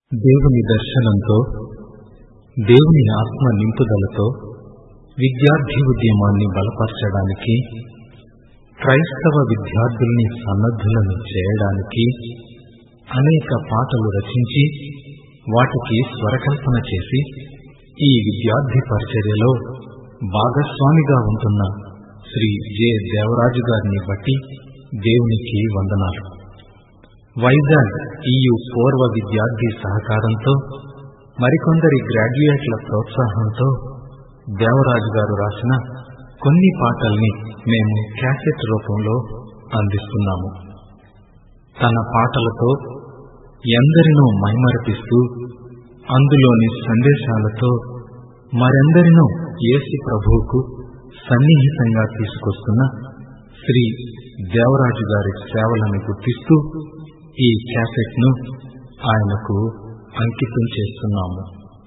దేవుని దర్శనంతో దేవుని ఆత్మ నింపుదలతో విద్యార్థి ఉద్యమాన్ని బలపరచడానికి క్రైస్తవ విద్యార్థుల్ని సన్నద్ధులను చేయడానికి అనేక పాటలు రచించి వాటికి స్వరకల్పన చేసి ఈ విద్యార్థి పరిచర్యలో భాగస్వామిగా ఉంటున్న శ్రీ జె దేవరాజు గారిని బట్టి దేవునికి వందనాలు వైజాగ్ ఈయు పూర్వ విద్యార్థి సహకారంతో మరికొందరి గ్రాడ్యుయేట్ల ప్రోత్సాహంతో దేవరాజు గారు రాసిన కొన్ని పాటల్ని మేము క్యాసెట్ రూపంలో అందిస్తున్నాము తన పాటలతో ఎందరినో మైమరపిస్తూ అందులోని సందేశాలతో మరెందరినో యేసు ప్రభువుకు సన్నిహితంగా తీసుకొస్తున్న శ్రీ దేవరాజు గారి సేవలను గుర్తిస్తూ ఈ క్యాసెట్ను ఆయనకు అంకితం చేస్తున్నాము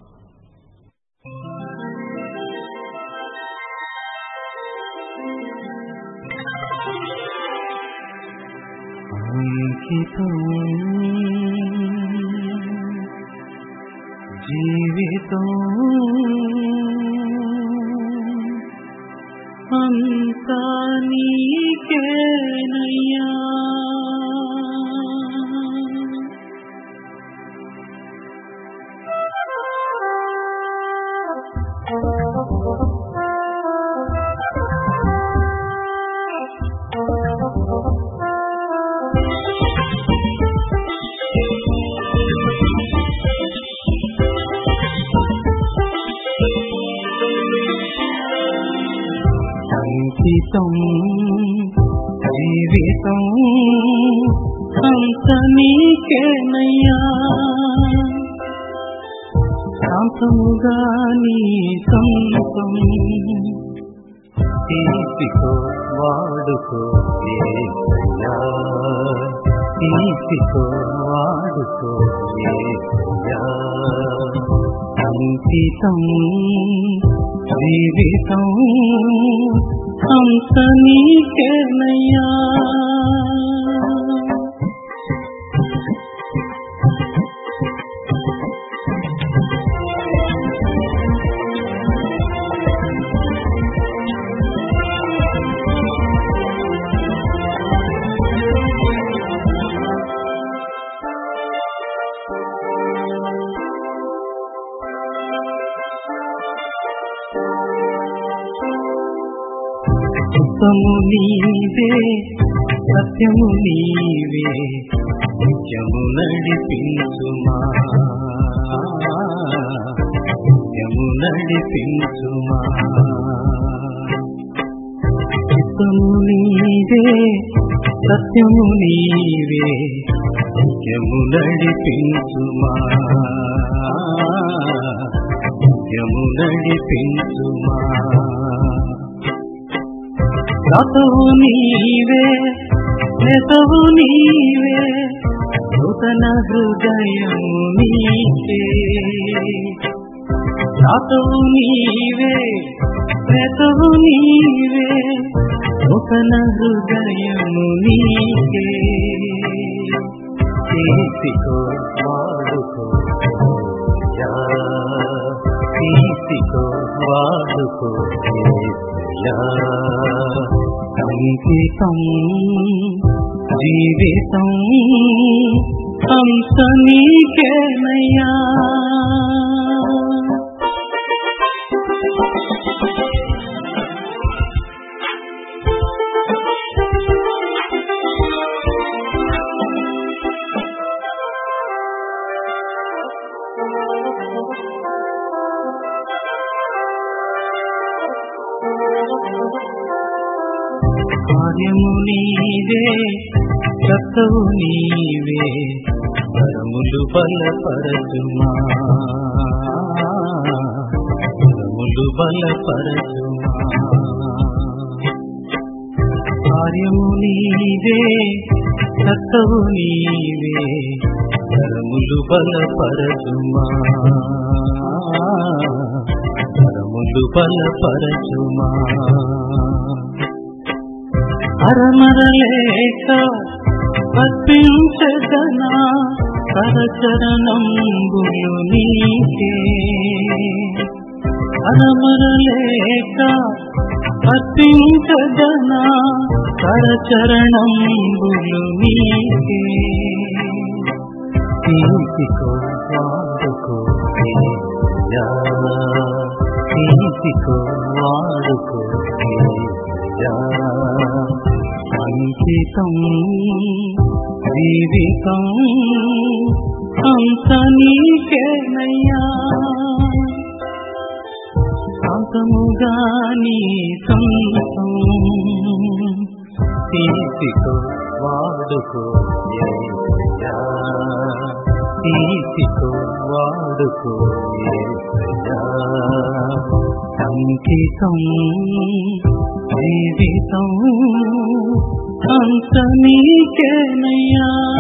అంకితం జీవితం అంతా నీకేనయ్యా అంకితం జీవితం అంత నీకేనయ్యా శాంతముగా నీ సొంతం తీసుకో వాడుకో ఏసయ్యా తీసుకో వాడుకో ఏసయ్యా అంకితం జీవితం అంత నీకేనయ్యా సుఖము నీవే సత్యము నీవే నిత్యము నడిపించుమా నిత్యము నడిపించుమా సుఖము నీవే సత్యము నీవే నిత్యము నడిపించుమా నిత్యము నడిపించుమా రతవు నీవే నెతవు నీవే నూతన హృదయము నీకే రాతవు నీవే నెతవు నీవే నూతన హృదయము నీకే తీసుకో వాడుకో యా తీసుకో వాడుకో యా అంకితం జీవితం అంత నీకేనయ్యా కార్యము నీవే సత్తవు నీవే పరములు బలపరచుమా పరములు బలపరచుమా కార్యము నీవే సత్తవు నీవే పరములు బలపరచుమా పరములు బలపరచుమా అరమరలేక అర్పించదనా కరచరణంబులు నీకే అరమరలేక అర్పించదనా కరచరణంబులు నీకే తీసుకో వాడుకో ఏసయ్యా. తీసుకో వాడుకో ఏసయ్యా. అంకితం జీవితం అంత నీకేనయ్యా శాంతముగా నీ సొంతం తీసుకో వాడుకో ఏసయ్యా. తీసుకో వాడుకో ఏసయ్యా. అంకితం జీవితం అంత నీకేనయ్యా